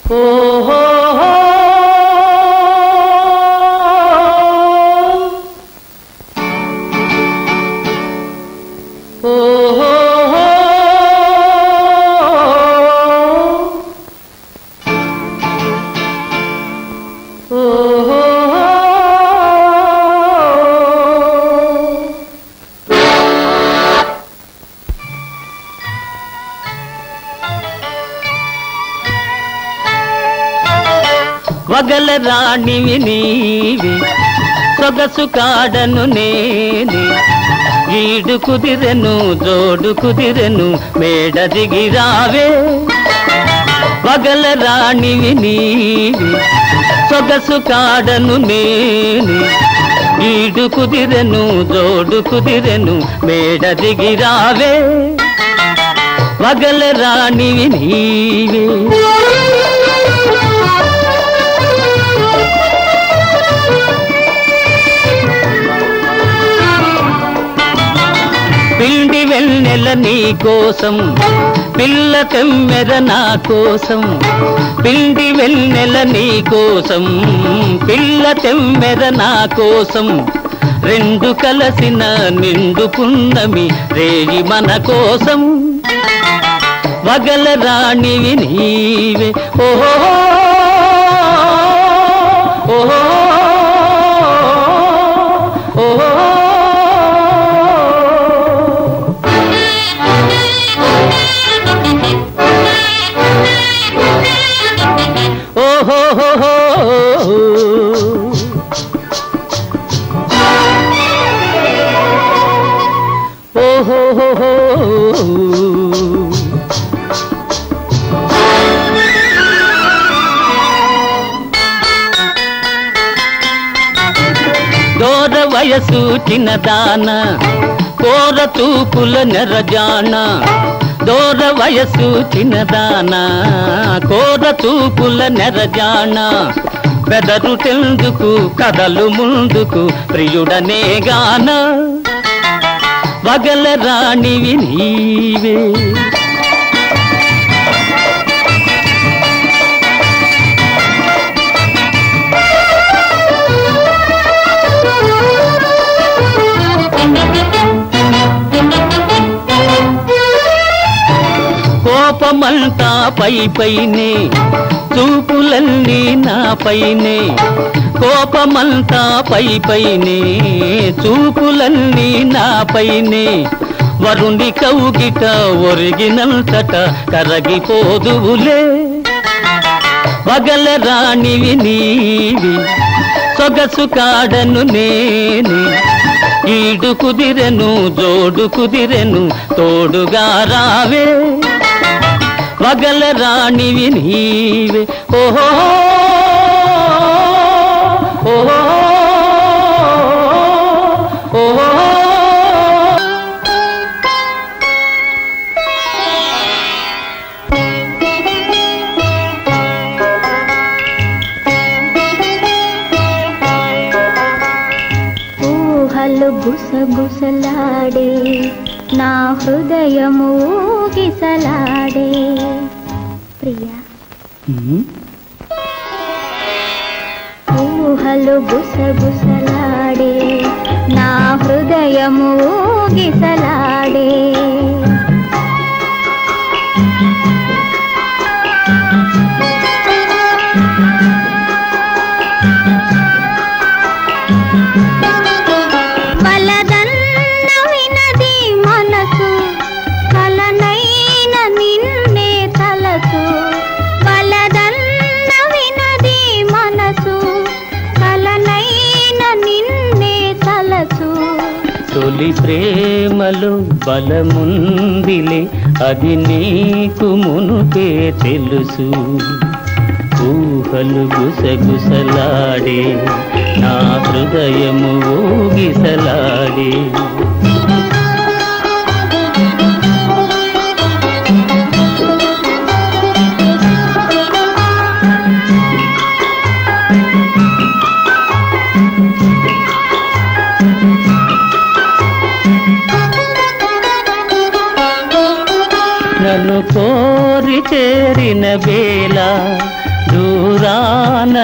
ఓహో ఓహో వగల రాణివి నీవి సొగసు కాడను నేనే ఈడు కుదిరెను జోడు కుదిరెను మేడ దిగి రావే వగల రాణివి నీవి సొగసు కాడను నేనే ఈడు కుదిరెను జోడు కుదిరెను మేడ దిగి రావే వగల రాణివి నీవే పిండి వెన్నెల నీ కోసం పిల్ల తెమ్మెర నా కోసం పిండి వెన్నెల నీ కోసం పిల్ల తెమ్మెర నా కోసం రెండు కలసిన నిండు పున్నమి రేగి మన కోసం వగల రాణివి నీవే ఓహో ఓహో ఓహో ఓహో దూర వయసు చిన్నదాన కోర తూపుల నెరజాన దూర వయసు చిన్నదాన కోర తూపుల నెరజాన బెదరు తెందుకు కదలు ముందుకు ప్రియుడనే గాన వగల రాణివి నీవే కోపమంతా పై పైనే చూపులన్నీ నా పైనే కోపమంతా పై పైనే చూపులన్నీ నా పైనే వరుణి కౌగిట ఒరిగినంతట కరగిపోదువులే వగల రాణివి నీవి సొగసు కాడను నేనే ఈడు కుదిరెను జోడు కుదిరెను తోడుగా రావే వగల రాణివి నీవే ఓహో ఓహో ఓహో ఊహలు గుసగుసలాడే నా హృదయము ఊగిసలాడే ప్రియా ఊహలు గుసగుసలాడే నా హృదయము ఊగిసలాడే వలదన్న వినది మనసు కలనైన నిన్నే తలసు వలదన్న వినది మనసు కలనైన నిన్నే తలసు తొలి ప్రేమలో బలముందిలే అది నీకు మునుపే తెలుసు ఊహలు గుసగుసలాడే నా హృదయము ఊగిసలాడే నన్ను కోరి చేరిన వేళ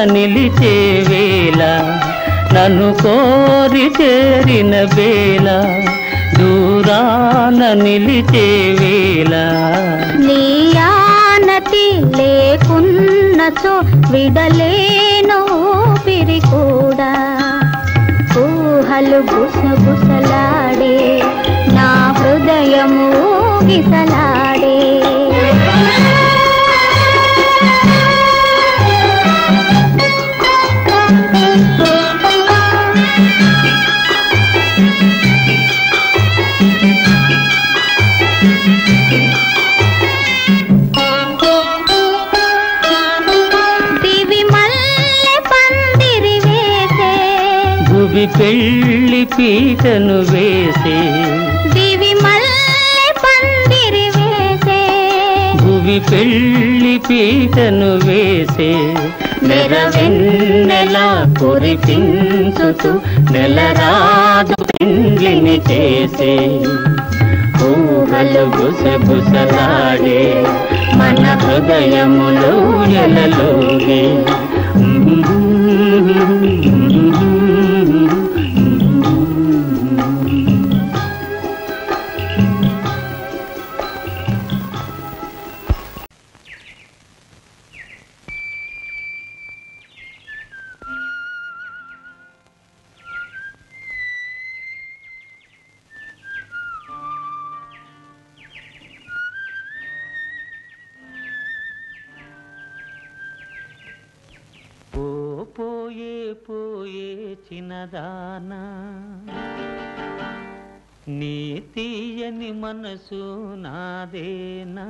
నిలిచే వేళ నన్ను కోరి చేరిన వేళ దూరాన నిలిచే వేళ నీ ఆనతి లేకున్నచో విడలేను ఊపిరి కూడా ఊహలు గుసగుసలాడే నా హృదయము గిసలాడే దివి మల్లె పందిరి వేసే భువి పెళ్లి పీటను వేసే దివి మల్లె పందిరి వేసే భువి పెళ్లి పీటను వేసే నెరవెన్నెల కురిపించుతూ నెలరాజు పెండ్లిని చేసే ఊహలు గుసగుసలాడే మన హృదయములో ఎలలోగే ఓ పోయే పోయే చిన్నదానా నీ తీయని మనసు నాదేనా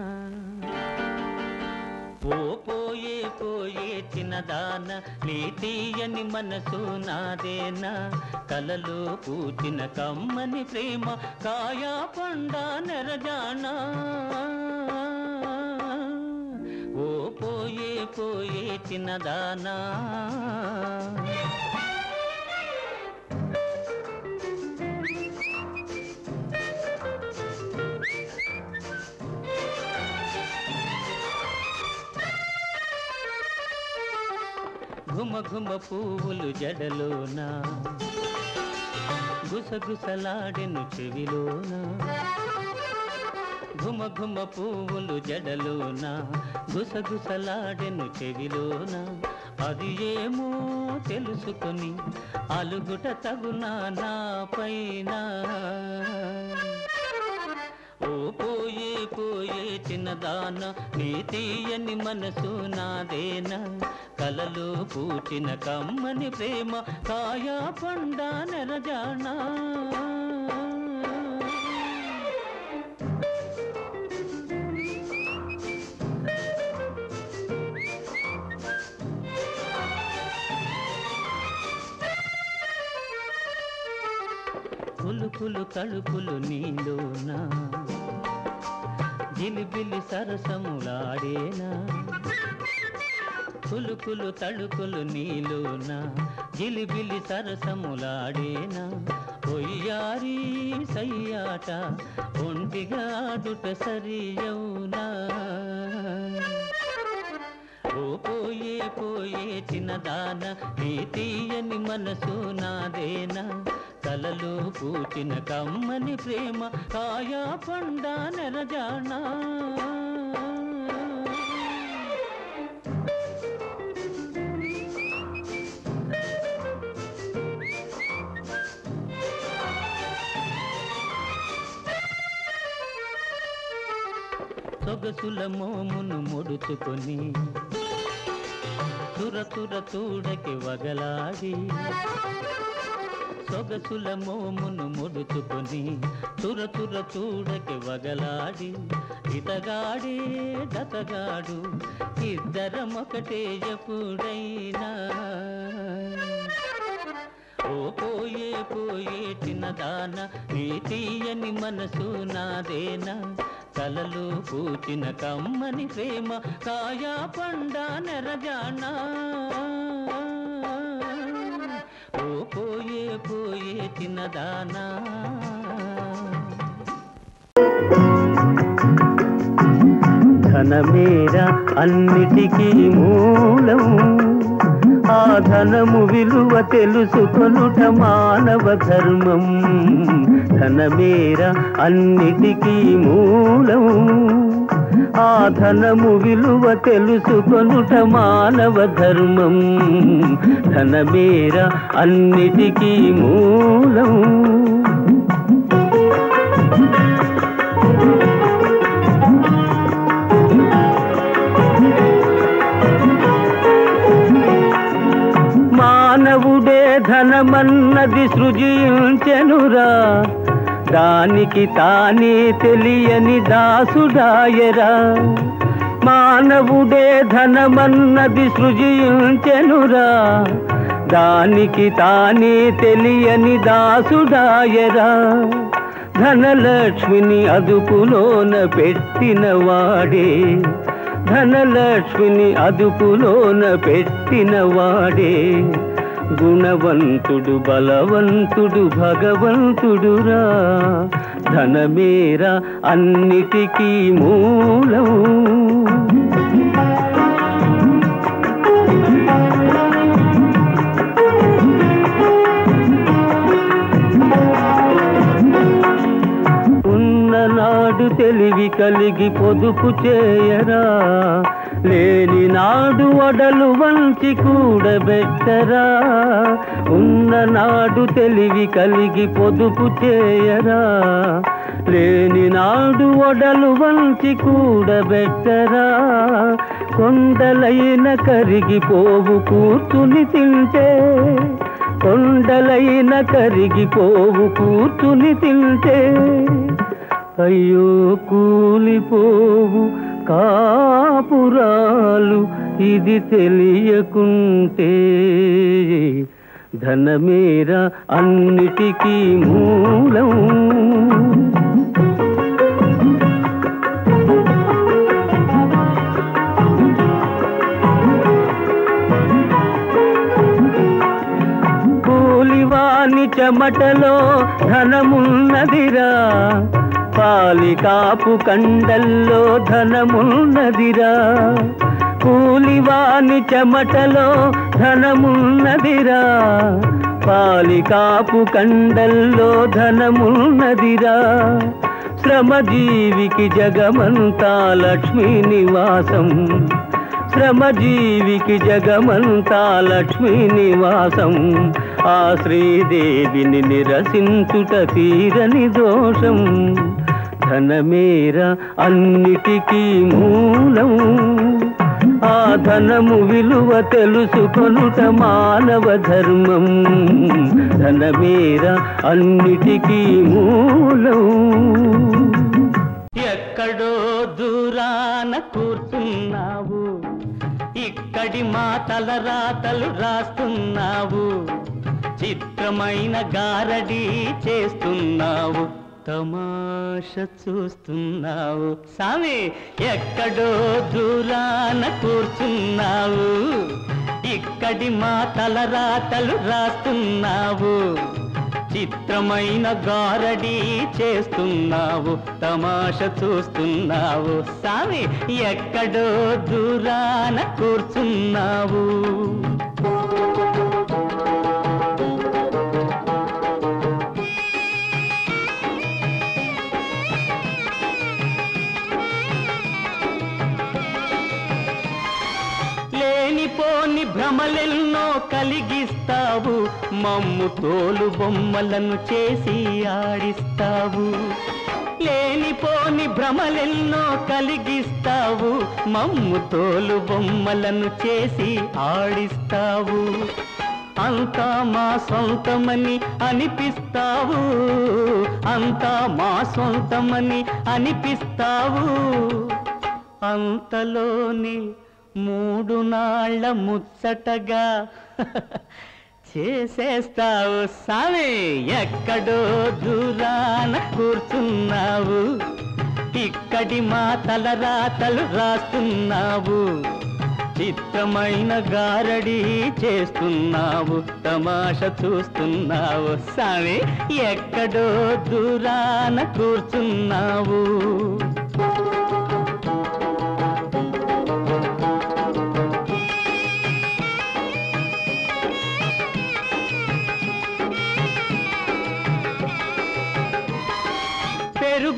ఓ పోయే పోయే చిన్నదాన నీ తీయని మనసు నాదేనా కలలో పూచిన కమ్మని ప్రేమ కాయా పండా నెరజానా ఓ పోయే పోయే చిన్నదానా ఘుమ ఘుమ పువ్వులు జడలోనా గుసగుసలాడెను చెవిలోనా ఘుమ ఘుమ పువ్వులు జడలోన గుసగుసలాడెను చెవిలోన అది ఏమో తెలుసుకొని అలుగుట తగునా నా పైన ఓ పోయే పోయే చిన్నదాన నీ తీయని మనసు నాదేనా కలలో పూచిన కమ్మని ప్రేమ కాయా పండా నెరజానా పులుపులు తలుపులు నీలోనా జిలిబిలి సరసములాడేనా పులుకులు తళుకులు నీలోనా జిలిబిలి సరసములాడేనా ఒయ్యారి సయ్యాట ఒంటిగా ఆడుట సరియౌనా ఓ పోయే పోయే చిన్నదాన నీ తీయని మనసు నాదేనా కలలో పూచిన కమ్మని ప్రేమ కాయా పండా నెరజానా సొగసుల మోమును ముడుచుకొని తుర తుర తూడకి వగలాడి సొగసుల మోమును ముడుచుకొని తుర తుర చూడకి వగలాడి ఇతగాడే దతగాడు ఇద్దరం ఒకటే ఎప్పుడైనా ఓ పోయే పోయే చిన్నదాన నీ తీయని మనసు నాదేనా కలలు పూచిన కమ్మని ప్రేమ కాయా పండా నెరజానా ఓ పోయే పోయే చిన్నదానా ధనమేరా అన్నిటికీ మూలం ధనము విలువ తెలుసుకొనుట మానవ ధర్మం ధనమేర అన్నిటికీ మూలం ఆ ధనము విలువ తెలుసుకొనుట మానవ ధర్మం ధనమేర అన్నిటికీ మూలం మానవుడే ధనమన్నది సృజించెనురా దానికి తానే తెలియని దాసుడాయరా మానవుడే ధనమన్నది సృజించెనురా దానికి తానే తెలియని దాసుడాయరా ధనలక్ష్మిని అదుపులోన పెట్టిన వాడే ధనలక్ష్మిని అదుపులోన పెట్టిన వాడే గుణవంతుడు బలవంతుడు భగవంతుడురా ధనమేరా అన్నిటికీ మూలం ఉన్ననాడు తెలివి కలిగి పొదుపు చేయరా లేని నాడు వడలు వంచి కూడబెట్టరా ఉన్ననాడు తెలివి కలిగి పొదుపు చేయరా లేని నాడు వడలు వంచి కూడబెట్టరా కొండలైన కరిగిపోవు కూర్చుని తింటే కొండలైన కరిగిపోవు కూర్చుని తింటే అయ్యో కూలిపోవు కాపురాలు ఇది తెలియకుంటే ధనమేరా అన్నిటికీ మూలం కూలివాని చెమటలో ధనమున్నదిరా పాలికాపు కండల్లో ధనమున్నదిరా కూలివాని చెమటలో ధనమున్నదిరా పాలికాపు కండల్లో ధనమున్నదిరా శ్రమజీవికి జగమంతా లక్ష్మీ నివాసం శ్రమజీవికి జగమంతా లక్ష్మీ నివాసం ఆ శ్రీదేవిని నిరసించుట తీరని దోషం ధనమేర అన్నిటికీ మూలం ఆ ధనము విలువ తెలుసుకొనుట మానవ ధర్మం ధనమేర అన్నిటికీ మూలం ఎక్కడో దూరాన కూర్చున్నావు ఇక్కడి మా తలరాతలు రాస్తున్నావు చిత్రమైన గారడి చేస్తున్నావు తమాష చూస్తున్నావు సామి ఎక్కడో దూరాన కూర్చున్నావు ఇక్కడి మా తలరాతలు రాస్తున్నావు చిత్రమైన గారడి చేస్తున్నావు తమాష చూస్తున్నావు సామి ఎక్కడో దూరాన కూర్చున్నావు లేనిపోని భ్రమలెన్నో కలిగిస్తావు మమ్ము తోలు బొమ్మలను చేసి ఆడిస్తావు లేనిపోని భ్రమలెన్నో కలిగిస్తావు మమ్ము తోలు బొమ్మలను చేసి ఆడిస్తావు అంతా మా సొంతమని అనిపిస్తావు అంతా మా సొంతమని అనిపిస్తావు అంతలోని మూడు నాళ్ళ ముచ్చటగా చేసేస్తావు సామి ఎక్కడో దూరాన కూర్చున్నావు ఇక్కడి మా తలరాతలు రాస్తున్నావు చిత్రమైన గారడి చేస్తున్నావు తమాష చూస్తున్నావు సామి ఎక్కడో దూరాన కూర్చున్నావు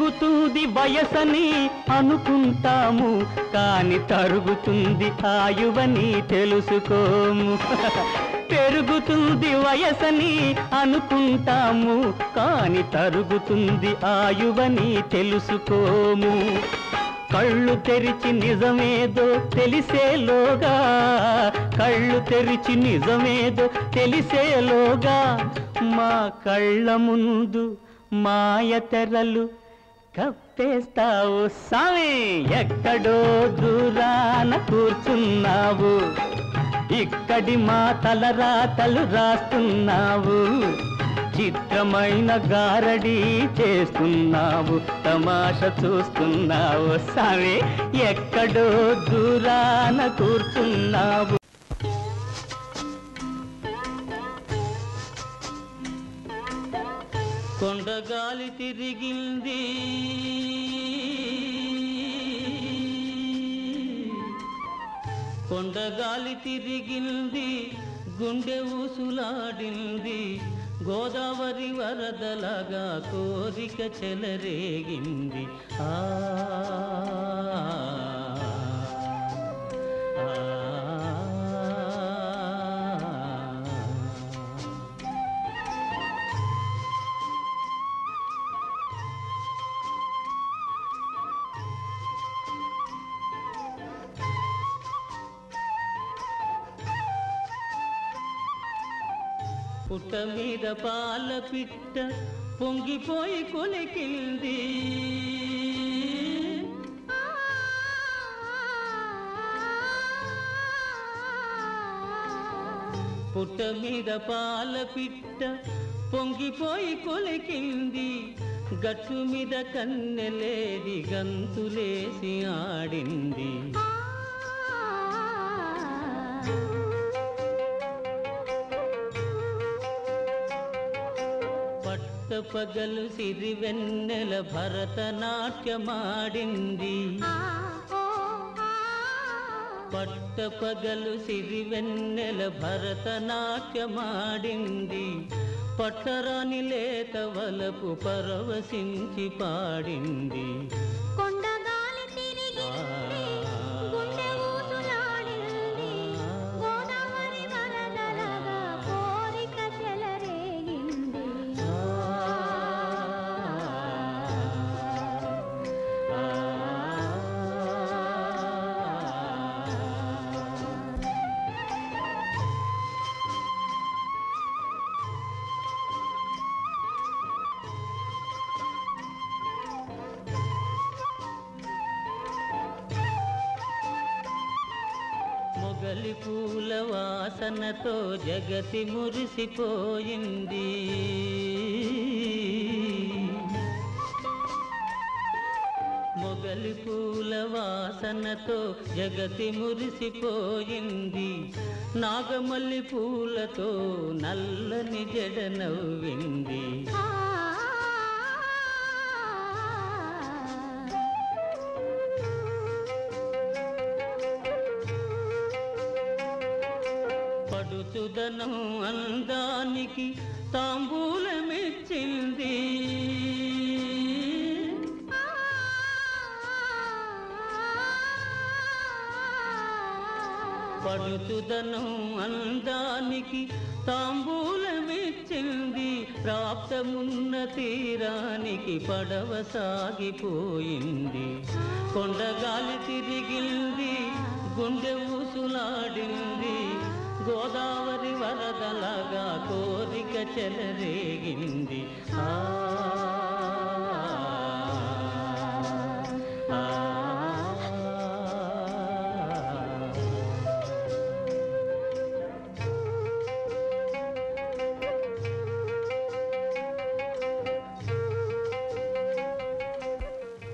పెరుగుతుంది వయసని అనుకుంటాము కాని తరుగుతుంది ఆయువని తెలుసుకోము పెరుగుతుంది వయసని అనుకుంటాము కాని తరుగుతుంది ఆయువని తెలుసుకోము కళ్ళు తెరిచి నిజమేదో తెలిసేలోగా కళ్ళు తెరిచి నిజమేదో తెలిసేలోగా మా కళ్ళ ముందు మాయ తెరలు కప్పేస్తావు సామి ఎక్కడో దూరాన కూర్చున్నావు ఇక్కడి మా తలరాతలు రాస్తున్నావు చిత్రమైన గారడి చేస్తున్నావు తమాష చూస్తున్నావు సామి ఎక్కడో దూరాన కూర్చున్నావు కొండగాలి తిరిగింది కొండగాలి తిరిగింది గుండె ఊసులాడింది గోదావరి వరదలాగా కోరిక చెలరేగింది ఆ ఆ. పుట్ట మీద పాల పిట్ట పొంగిపోయి కొలికింది పుట్ట మీద పాల పిట్ట పొంగిపోయి కొలికింది గట్టు మీద కన్నెలేది గంతులేసి ఆడింది పట్ట పగలు సిరివెన్నెల భరతనాట్యమాడింది పట్ట పగలు సిరివెన్నెల భరతనాట్యమాడింది పట్టరాని లేత వలపు పరవశించి పాడింది కొండగాలి తిరిగి గుండె ఊసులాడింది గోదావరి వరదలగా కోరిక చెలరేగింది మొగలి పూల వాసనతో జగతి మురిసిపోయింది మొగలి పూల వాసనతో జగతి మురిసిపోయింది నాగమల్లి పూలతో నల్లని జడ నవ్వింది ఆ పడుచుదనం అందానికి తాంబూలమిచ్చింది పడుచుదనం అందానికి తాంబూలమిచ్చింది ప్రాప్తమున్న తీరానికి పడవ సాగిపోయింది కొండగాలి తిరిగింది గుండె ఊసులాడింది గోదావరి వరదలాగా కోరిక చెలరేగింది ఆ ఆ,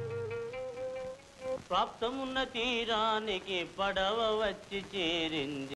ప్రాప్తమున్న తీరానికి పడవ వచ్చి చేరింది